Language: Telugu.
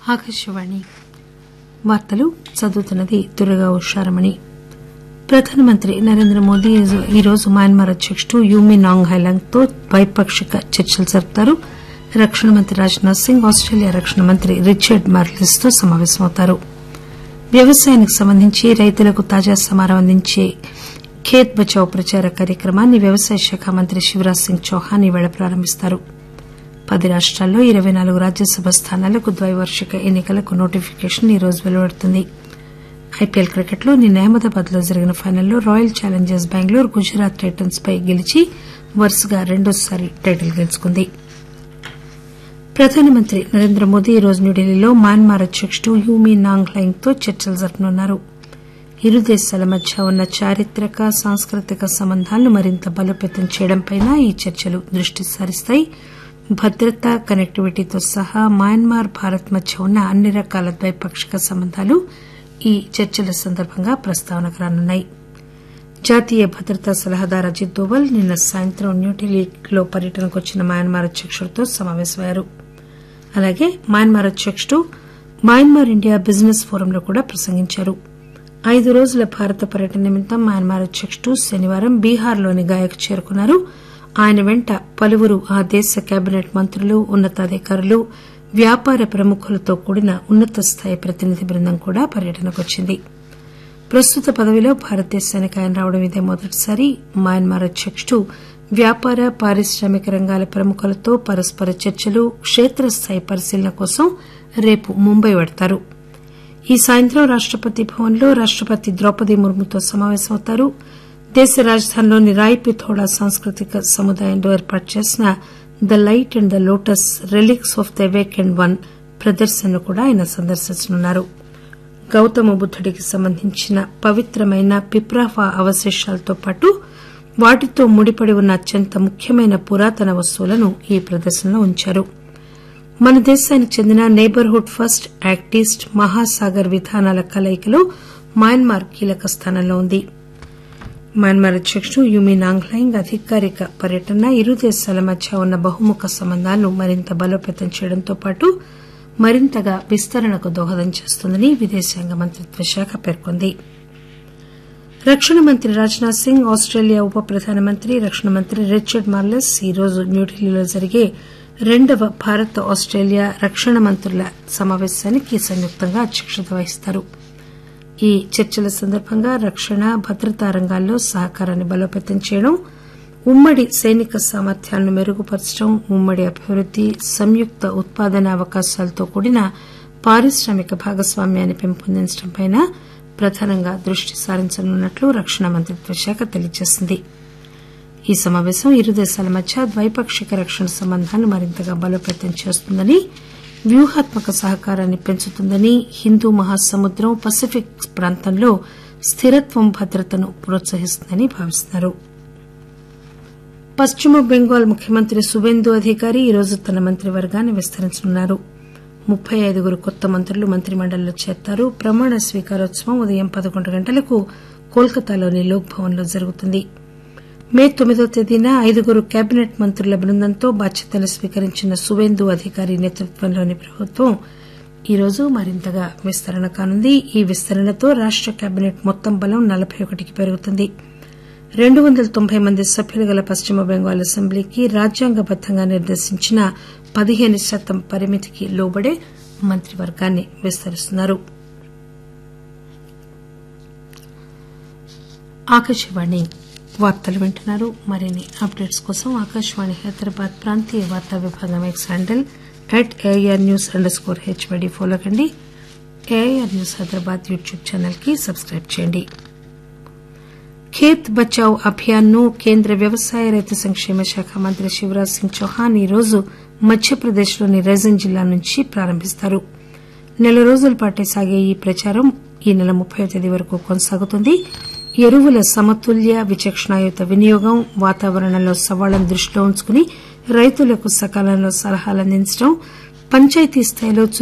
ఆకాశవాణి వార్తలు చదువుతున్నది దుర్గా ఉషారమణి ప్రధానమంత్రి నరేంద్ర మోదీ ఈరోజు మయన్మార్ అధ్యకుడు యూమిన్ ఆంగ్ హైలాంగ్ తో ద్వైపాక్షిక చర్చలు జరుపుతారు రక్షణ మంత్రి రాజ్ నాథ్ సింగ్ ఆస్టేలియా రక్షణ మంత్రి రిచర్డ్ మార్లిస్ తో సమాపేశమవుతారు వ్యవసాయానికి సంబంధించి రైతులకు తాజా సమాచారం అందించే ఖేత్ బచావ్ ప్రచార కార్యక్రమాన్ని వ్యవసాయ శాఖ మంత్రి శివరాజ్ సింగ్ చౌహాన్ ఈరోజు ప్రారంభిస్తారు పది రాష్టాల్లో ఇరవై నాలుగు రాజ్యసభ స్థానాలకు ద్వైవార్షిక ఎన్ని కలకు నోటిఫికేషన్ ఈరోజు వెలువడుతుంది ఐపీఎల్ క్రికెట్లో నిన్న అహ్మదాబాద్ లో జరిగిన ఫైనల్లో royal challengers Bengaluru Gujarat titans పై గెలిచి వరుసగా రెండోసారి టైటిల్ గెలుచుకుంది ప్రధానమంత్రి నరేంద్ర మోదీ ఈరోజు న్యూఢిల్లీలో మయన్మార్ అధ్యకుడు యూమీ నాంగ్ లైంగ్ తో చర్చలు జరపనున్నారు ఇరు దేశాల మధ్య ఉన్న చారిత్రక సాంస్కృతిక సంబంధాలను మరింత బలోపేతం చేయడంపై ఈ చర్చలు దృష్టి సారిస్తాయి భద్రత కనెక్టివిటీతో సహా మయన్మార్ భారత్ మధ్య ఉన్న అన్ని రకాల ద్వైపాక్షిక సంబంధాలు ఈ చర్చల సందర్భంగా ప్రస్తావనకు రానున్నాయి జాతీయ భద్రతా సలహాదారు అజిత్ దోవల్ నిన్న సాయంత్రం న్యూఢిల్లీలో పర్యటనకు వచ్చిన మయన్మార్ అధ్యకుడితో సమాపేశమయ్యారు అలాగే మయన్మార్ అధ్యకుడు మయన్మార్ ఇండియా బిజినెస్ ఫోరంలో కూడా ప్రసంగించారు ఐదు రోజుల భారత పర్యటన నిమిత్తం మయన్మార్ అధ్యకుడు శనివారం బీహార్లోని గయాకు చేరుకున్నారు ఆయన వెంట పలువురు ఆ దేశ కేబినెట్ మంత్రులు ఉన్నతాధికారులు వ్యాపార ప్రముఖులతో కూడిన ఉన్నత స్థాయి ప్రతినిధి బృందం కూడా పర్యటనకు వచ్చింది ప్రస్తుత పదవిలో భారతదేశానికి ఆయన రావడం ఇదే మొదటిసారి మయన్మార్ అధ్యకుడు వ్యాపార పారిశ్రామిక రంగాల ప్రముఖులతో పరస్పర చర్చలు కేత్రస్థాయి పరిశీలన కోసం రేపు ముంబై పెడతారు ఈ సాయంత్రం రాష్టపతి భవన్లో రాష్టపతి ద్రౌపది ముర్ముతో సమాపేశమవుతారు దేశ రాజధానిలోని రాయ్ పిథోడా సాంస్కృతిక సముదాయంలో ఏర్పాటు చేసిన the light and the lotus relics of the awakened one ప్రదర్శనను కూడా ఆయన సందర్శించనున్నారు గౌతమ బుద్దుడికి సంబంధించిన పవిత్రమైన పిప్రాఫా అవశేషాలతో పాటు వాటితో ముడిపడి ఉన్న అత్యంత ముఖ్యమైన పురాతన వస్తువులను ఈ ప్రదర్శనలో ఉంచారు మన దేశానికి చెందిన neighbourhood first act east Mahasagar విధానాల కలయికలో మయన్మార్ కీలక స్థానంలో ఉంది మయన్మార్ అధ్యకుడు యూమీ నాంగ్లైంగ్ అధికారిక పర్యటన ఇరు దేశాల మధ్య ఉన్న బహుముఖ సంబంధాలను మరింత బలోపేతం చేయడంతో పాటు మరింతగా విస్తరణకు దోహదం చేస్తుందని విదేశాంగ మంత్రిత్వ శాఖ పేర్కొంది రక్షణ మంత్రి రాజ్ నాథ్ సింగ్ ఆస్టేలియా ఉప ప్రధానమంత్రి రక్షణ మంత్రి రిచర్డ్ మార్లెస్ ఈరోజు న్యూఢిల్లీలో జరిగే రెండవ భారత్ ఆస్టేలియా రక్షణ మంత్రుల సమాపేశానికి సంయుక్తంగా అధ్యక్షత వహిస్తారు ఈ చర్చల సందర్భంగా రక్షణ భద్రతా రంగాల్లో సహకారాన్ని బలోపేతం చేయడం ఉమ్మడి సైనిక సామర్థ్యాలను మెరుగుపరచడం ఉమ్మడి అభివృద్ది సంయుక్త ఉత్పాదన అవకాశాలతో కూడిన పారిశ్రామిక భాగస్వామ్యాన్ని పెంపొందించడంపై ప్రధానంగా దృష్టి సారించనున్నట్లు రక్షణ మంత్రిత్వ శాఖ తెలియజేసింది ఈ సమాపేశం ఇరు దేశాల మధ్య ద్వైపాక్షిక రక్షణ సంబంధాలను మరింతగా బలోపేతం చేస్తుందని వ్యూహాత్మక సహకారాన్ని పెంచుతుందని హిందూ మహాసముద్రం పసిఫిక్ ప్రాంతంలో స్థిరత్వం భద్రతను ప్రోత్సహిస్తుందని భావిస్తున్నారు పశ్చిమ బెంగాల్ ముఖ్యమంత్రి సువేందు అధికారి ఈరోజు తన మంత్రివర్గాన్ని విస్తరించనున్నారు ముప్పై ఐదుగురు కొత్త మంత్రులు మంత్రిమండలిలో చేరతారు ప్రమాణ స్వీకారోత్సవం ఉదయం పదకొండు గంటలకు కోల్కతాలోని లోక్ భవన్ లో జరుగుతుంది మే తొమ్మిదో తేదీన ఐదుగురు కేబినెట్ మంత్రుల బృందంతో బాధ్యతలు స్వీకరించిన సువేందు అధికారి నేతృత్వంలోని ప్రభుత్వం ఈరోజు మరింతగా విస్తరణ కానుంది ఈ విస్తరణతో రాష్ట కేబినెట్ మొత్తం బలం నలబై ఒకటికి పెరుగుతుంది రెండు వందల తొంభై మంది సభ్యులు గల పశ్చిమ బెంగాల్ అసెంబ్లీకి రాజ్యాంగబద్దంగా నిర్దేశించిన పదిహేను శాతం పరిమితికి లోబడే మంత్రివర్గాన్ని విస్తరిస్తున్నారు ఆకాశవాణి వార్తలు వింటున్నారు మరిన్ని అప్డేట్స్ కోసం ఆకాశవాణి హైదరాబాద్ ప్రాంతీయ వార్తా విభాగం X handle at AIR news underscore HYD follow కండి AIR news Hyderabad YouTube channel కి సబ్స్క్రైబ్ చేయండి ఖేత్ బచావ్ అభియాన్ ను కేంద్ర వ్యవసాయ రైతు సంక్షేమ శాఖ మంత్రి శివరాజ్ సింగ్ చౌహాన్ ఈరోజు మధ్యప్రదేశ్లోని రైజన్ జిల్లా నుంచి ప్రారంభిస్తారు నెల రోజుల పాటు సాగే ఈ ప్రచారం ఈ నెల ముప్పై తేదీ వరకు కొనసాగుతుంది ఎరువుల సమతుల్య విచక్షణాయుత వినియోగం వాతావరణంలో సవాళ్లను దృష్టిలో ఉంచుకుని రైతులకు సకాలంలో సలహాలు అందించడం పంచాయతీ స్థాయిలో